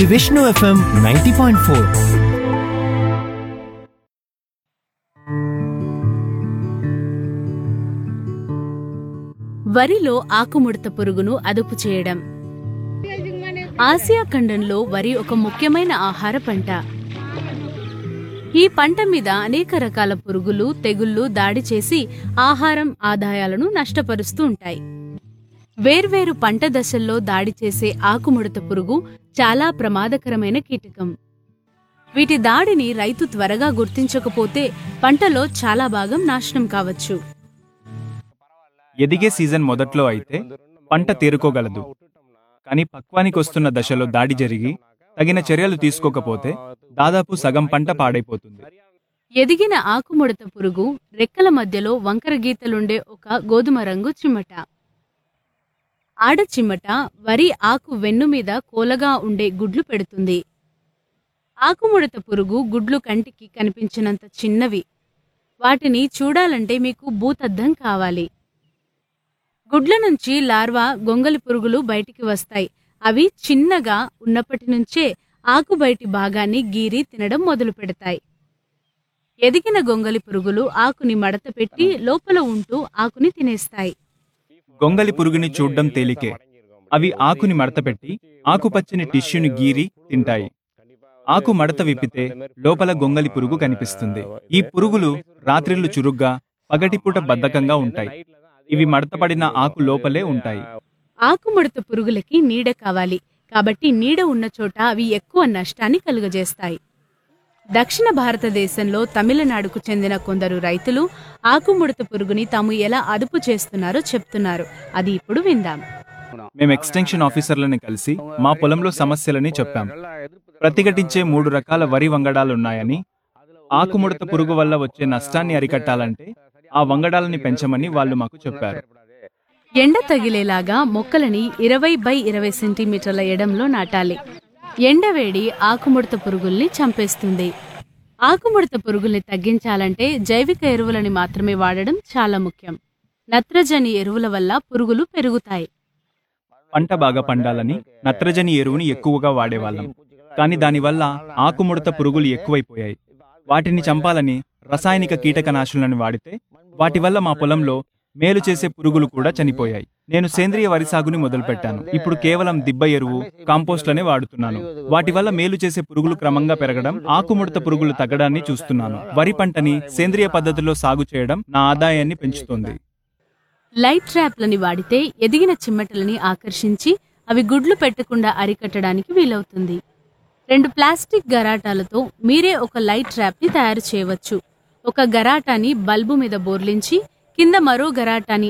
Vishnu FM ninety point four వరిలో ఆకుముడత పురుగును అదుపు చేయడం ఆసియా ఖండంలో వరి ఒక ముఖ్యమైన ఆహార పంట ఈ పంట మీద అనేక రకాల పురుగులు తెగుళ్లు దాడి చేసి ఆహారం ఆదాయాలను నష్టపరుస్తూ ఉంటాయి వేర్వేరు పంట దశల్లో దాడి చేసే ఆకుముడత పురుగు చాలా ప్రమాదకరమైన కీటకం వీటి దాడిని రైతు త్వరగా గుర్తించకపోతే పంటలో చాలా భాగం నాశనం కావచ్చు ఎదిగే సీజన్ మొదట్లో అయితే పంట తేరుకోగలదు కానీ పక్వానికి వస్తున్న దశలో దాడి జరిగి తగిన చర్యలు తీసుకోకపోతే దాదాపు సగం పంట పాడైపోతుంది ఎదిగిన ఆకుముడత పురుగు రెక్కల మధ్యలో వంకర గీతలుండే ఒక గోధుమ రంగు చిమ్మట ఆడ చిమ్మట వరి ఆకు వెన్ను మీద కోలగా ఉండే గుడ్లు పెడుతుంది ఆకుముడత పురుగు గుడ్లు కంటికి కనిపించినంత చిన్నవి వాటిని చూడాలంటే మీకు భూతద్దం కావాలి గుడ్ల నుంచి లార్వా గొంగలి పురుగులు బయటికి వస్తాయి అవి చిన్నగా ఉన్నప్పటి నుంచే ఆకు బయటి భాగాన్ని గీరి తినడం మొదలు పెడతాయి ఎదిగిన గొంగలి పురుగులు ఆకుని మడత పెట్టి లోపల ఉంటూ ఆకుని తినేస్తాయి గొంగలి పురుగుని చూడ్డం తేలికే అవి ఆకుని మడతపెట్టి ఆకుపచ్చని టిష్యూని గీరి తింటాయి ఆకు మడత విప్పితే లోపల గొంగలి పురుగు కనిపిస్తుంది ఈ పురుగులు రాత్రిళ్ళు చురుగ్గా పగటిపూట బద్ధకంగా ఉంటాయి ఇవి మడతపడిన ఆకు లోపలే ఉంటాయి ఆకుముడత పురుగులకి నీడ కావాలి కాబట్టి నీడ ఉన్న చోట అవి ఎక్కువ నష్టాన్ని కలుగజేస్తాయి దక్షిణ భారతదేశంలో తమిళనాడుకు చెందిన కొందరు రైతులు ఆకుముడత పురుగుని తాము ఎలా అదుపు చేస్తున్నారో చెప్తున్నారు అది ఇప్పుడు విందాం మేము ఎక్స్టెన్షన్ ఆఫీసర్లని కలిసి మా పొలంలో సమస్యలని చెప్పాం ప్రతిఘటించే మూడు రకాల వరి వంగడాలున్నాయని ఆకుముడత పురుగు వల్ల వచ్చే నష్టాన్ని అరికట్టాలంటే ఆ వంగడాలని పెంచమని వాళ్ళు మాకు చెప్పారు ఎండ తగిలేలాగా మొక్కలని ఇరవై బై ఇరవై సెంటీమీటర్ల ఎడంలో నాటాలి ఎండవేడి ఆకుముడత పురుగుల్ని చంపేస్తుంది ఆకుముడత పురుగుల్ని తగ్గించాలంటే జైవిక ఎరువులని మాత్రమే వాడడం చాలా ముఖ్యం నత్రజని ఎరువుల వల్ల పురుగులు పెరుగుతాయి పంట బాగా పండాలని నత్రజని ఎరువుని ఎక్కువగా వాడేవాళ్ళం కానీ దానివల్ల ఆకుముడత పురుగులు ఎక్కువైపోయాయి వాటిని చంపాలని రసాయనిక కీటకనాశులను వాడితే వాటి వల్ల మా పొలంలో మేలు చేసే పురుగులు కూడా చనిపోయాయి నేను సేంద్రియ వరి సాగుని మొదలుపెట్టాను ఇప్పుడు కేవలం దిబ్బ ఎరువు కాంపోస్ట్లనే వాడుతున్నాను వాటి వల్ల మేలు చేసే పురుగులు క్రమంగా పెరగడం ఆకుముడత పురుగులు తగ్గడాన్ని చూస్తున్నాను వరి పంటని సేంద్రియ పద్ధతిలో సాగు చేయడం నా ఆదాయాన్ని పెంచుతోంది లైట్ ట్రాప్లని వాడితే ఎదిగిన చిమ్మటలని ఆకర్షించి అవి గుడ్లు పెట్టకుండా అరికట్టడానికి వీలవుతుంది రెండు ప్లాస్టిక్ గరాటాలతో మీరే ఒక లైట్ ట్రాప్ని తయారు చేయవచ్చు ఒక గరాటాని బల్బు మీద బోర్లించి కింద మరో గరాటాని